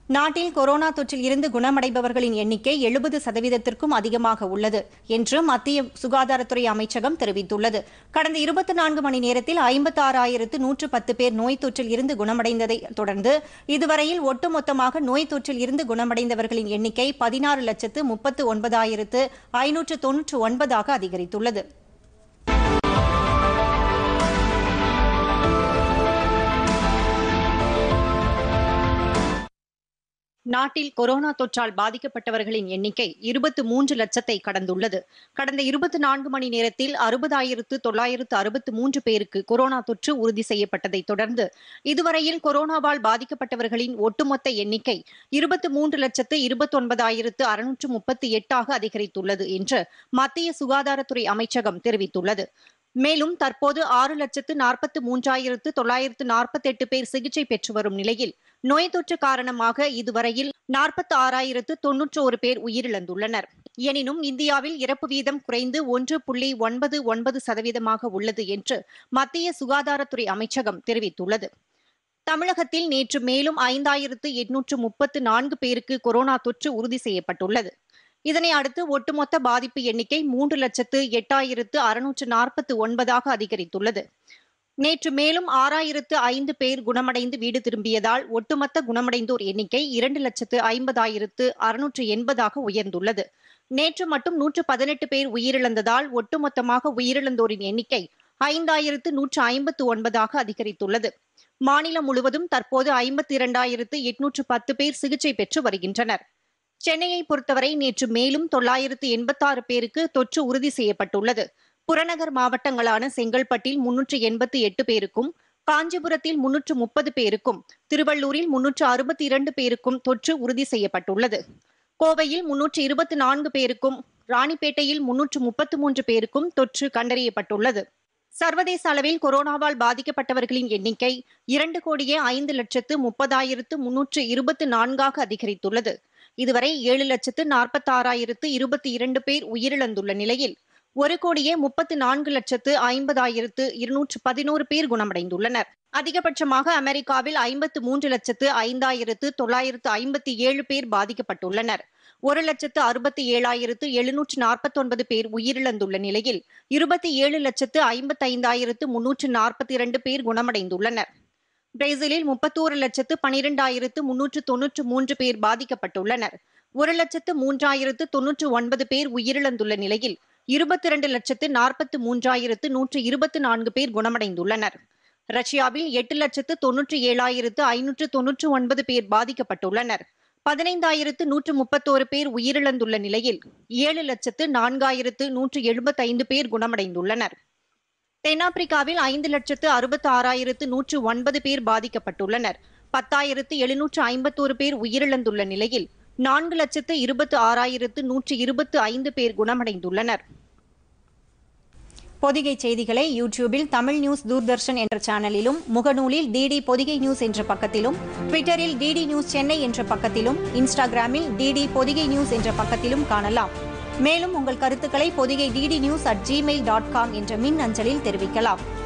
நாட்டில் கொரோனா தொற்றில் இருந்து குணமடைபவர்களின் எண்ணிக்கை எழுபது சதவீதத்திற்கும் அதிகமாக உள்ளது என்று மத்திய சுகாதாரத்துறை அமைச்சகம் தெரிவித்துள்ளது கடந்த இருபத்தி நான்கு மணி நேரத்தில் ஐம்பத்தாறாயிரத்து நூற்று பத்து பேர் நோய் தொற்றில் இருந்து குணமடைந்ததை தொடர்ந்து இதுவரையில் ஒட்டுமொத்தமாக நோய் தொற்றில் இருந்து குணமடைந்தவர்களின் எண்ணிக்கை பதினாறு லட்சத்து முப்பத்து ஒன்பதாயிரத்து ஐநூற்று தொன்னூற்று ஒன்பதாக அதிகரித்துள்ளது நாட்டில் கொரோனா தொற்றால் பாதிக்கப்பட்டவர்களின் எண்ணிக்கை இருபத்து மூன்று லட்சத்தை கடந்துள்ளது கடந்த இருபத்தி நான்கு மணி நேரத்தில் அறுபதாயிரத்து தொள்ளாயிரத்து அறுபத்து மூன்று பேருக்கு கொரோனா தொற்று உறுதி செய்யப்பட்டதை தொடர்ந்து இதுவரையில் கொரோனாவால் பாதிக்கப்பட்டவர்களின் ஒட்டுமொத்த எண்ணிக்கை இருபத்து மூன்று லட்சத்து இருபத்தொன்பதாயிரத்து அறுநூற்று முப்பத்தி எட்டாக அதிகரித்துள்ளது என்று மத்திய சுகாதாரத்துறை அமைச்சகம் தெரிவித்துள்ளது மேலும் தற்போது ஆறு லட்சத்து நாற்பத்து மூன்றாயிரத்து தொள்ளாயிரத்து நாற்பத்தெட்டு பேர் சிகிச்சை பெற்று வரும் நிலையில் நோய் தொற்று காரணமாக இதுவரையில் நாற்பத்தி ஆறாயிரத்து தொன்னூற்று ஒரு பேர் உயிரிழந்துள்ளனர் எனினும் இந்தியாவில் இறப்பு வீதம் குறைந்து ஒன்று புள்ளி ஒன்பது ஒன்பது சதவீதமாக உள்ளது என்று மத்திய சுகாதாரத்துறை அமைச்சகம் தெரிவித்துள்ளது தமிழகத்தில் நேற்று மேலும் ஐந்தாயிரத்து எட்நூற்று முப்பத்து நான்கு பேருக்கு கொரோனா தொற்று உறுதி செய்யப்பட்டுள்ளது இதனை அடுத்து ஒட்டுமொத்த பாதிப்பு எண்ணிக்கை மூன்று லட்சத்து எட்டாயிரத்து அறுநூற்று நாற்பத்து ஒன்பதாக அதிகரித்துள்ளது நேற்று மேலும் ஆறாயிரத்து ஐந்து பேர் குணமடைந்து வீடு திரும்பியதால் ஒட்டுமொத்த குணமடைந்தோர் எண்ணிக்கை இரண்டு லட்சத்து ஐம்பதாயிரத்து அறுநூற்று எண்பதாக உயர்ந்துள்ளது நேற்று மட்டும் நூற்று பதினெட்டு பேர் உயிரிழந்ததால் ஒட்டுமொத்தமாக உயிரிழந்தோரின் எண்ணிக்கை ஐந்தாயிரத்து நூற்று ஐம்பத்து ஒன்பதாக அதிகரித்துள்ளது மாநிலம் முழுவதும் தற்போது ஐம்பத்தி இரண்டாயிரத்து எட்நூற்று பத்து பேர் சிகிச்சை பெற்று வருகின்றனர் சென்னையை பொறுத்தவரை நேற்று மேலும் தொள்ளாயிரத்து எண்பத்தாறு பேருக்கு தொற்று உறுதி செய்யப்பட்டுள்ளது புறநகர் மாவட்டங்களான செங்கல்பட்டில் முன்னூற்று எண்பத்தி எட்டு பேருக்கும் காஞ்சிபுரத்தில் முன்னூற்று முப்பது பேருக்கும் திருவள்ளூரில் முன்னூற்று அறுபத்தி இரண்டு பேருக்கும் தொற்று உறுதி செய்யப்பட்டுள்ளது கோவையில் முன்னூற்று இருபத்தி நான்கு பேருக்கும் ராணிப்பேட்டையில் முன்னூற்று முப்பத்து மூன்று பேருக்கும் தொற்று கண்டறியப்பட்டுள்ளது சர்வதேச அளவில் கொரோனாவால் பாதிக்கப்பட்டவர்களின் எண்ணிக்கை இரண்டு கோடியே ஐந்து லட்சத்து முப்பதாயிரத்து முன்னூற்று இருபத்து நான்காக அதிகரித்துள்ளது இதுவரை ஏழு லட்சத்து நாற்பத்தாறாயிரத்து இருபத்தி இரண்டு பேர் உயிரிழந்துள்ள நிலையில் ஒரு கோடியே முப்பத்து நான்கு லட்சத்து ஐம்பதாயிரத்து இருநூற்று பதினோரு பேர் குணமடைந்துள்ளனர் அதிகபட்சமாக அமெரிக்காவில் ஐம்பத்து மூன்று லட்சத்து ஐந்தாயிரத்து தொள்ளாயிரத்து ஐம்பத்தி ஏழு பேர் பாதிக்கப்பட்டுள்ளனர் ஒரு லட்சத்து அறுபத்தி ஏழாயிரத்து எழுநூற்று நாற்பத்தொன்பது பேர் உயிரிழந்துள்ள நிலையில் இருபத்தி ஏழு லட்சத்து ஐம்பத்தைந்தாயிரத்து முன்னூற்று நாற்பத்தி இரண்டு பேர் குணமடைந்துள்ளனர் பிரேசிலில் முப்பத்தோரு லட்சத்து பனிரெண்டாயிரத்து முன்னூற்று தொன்னூற்று மூன்று பேர் பாதிக்கப்பட்டுள்ளனர் ஒரு லட்சத்து மூன்றாயிரத்து தொன்னூற்று ஒன்பது பேர் உயிரிழந்துள்ள நிலையில் இருபத்தி இரண்டு லட்சத்து நாற்பத்து மூன்றாயிரத்து நூற்று இருபத்தி நான்கு பேர் குணமடைந்துள்ளனர் ரஷ்யாவில் எட்டு லட்சத்து தொன்னூற்றி ஏழாயிரத்து ஐநூற்று தொன்னூற்று ஒன்பது பேர் பாதிக்கப்பட்டுள்ளனர் பதினைந்தாயிரத்து நூற்று முப்பத்தோரு பேர் உயிரிழந்துள்ள நிலையில் ஏழு லட்சத்து நான்காயிரத்து நூற்று எழுபத்தைந்து பேர் குணமடைந்துள்ளனர் தென்னாப்பிரிக்காவில் ஐந்து லட்சத்து அறுபத்தி ஆறாயிரத்து நூற்று ஒன்பது பேர் பாதிக்கப்பட்டுள்ளனர் பத்தாயிரத்து எழுநூற்று ஐம்பத்தோரு பேர் உயிரிழந்துள்ள நிலையில் நான்கு லட்சத்து இருபத்து ஆறாயிரத்து நூற்று இருபத்து ஐந்து பேர் குணமடைந்துள்ளனர் பொதிகை செய்திகளை யூடியூபில் தமிழ் நியூஸ் தூர்தர்ஷன் என்ற சேனலிலும் முகநூலில் டிடி பொதிகை நியூஸ் என்ற பக்கத்திலும் ட்விட்டரில் டிடி நியூஸ் சென்னை என்ற பக்கத்திலும் இன்ஸ்டாகிராமில் டிடி பொதிகை நியூஸ் என்ற பக்கத்திலும் காணலாம் மேலும் உங்கள் கருத்துக்களை Podhigai DD news at gmail dot com என்ற மின் அஞ்சலில் தெரிவிக்கலாம்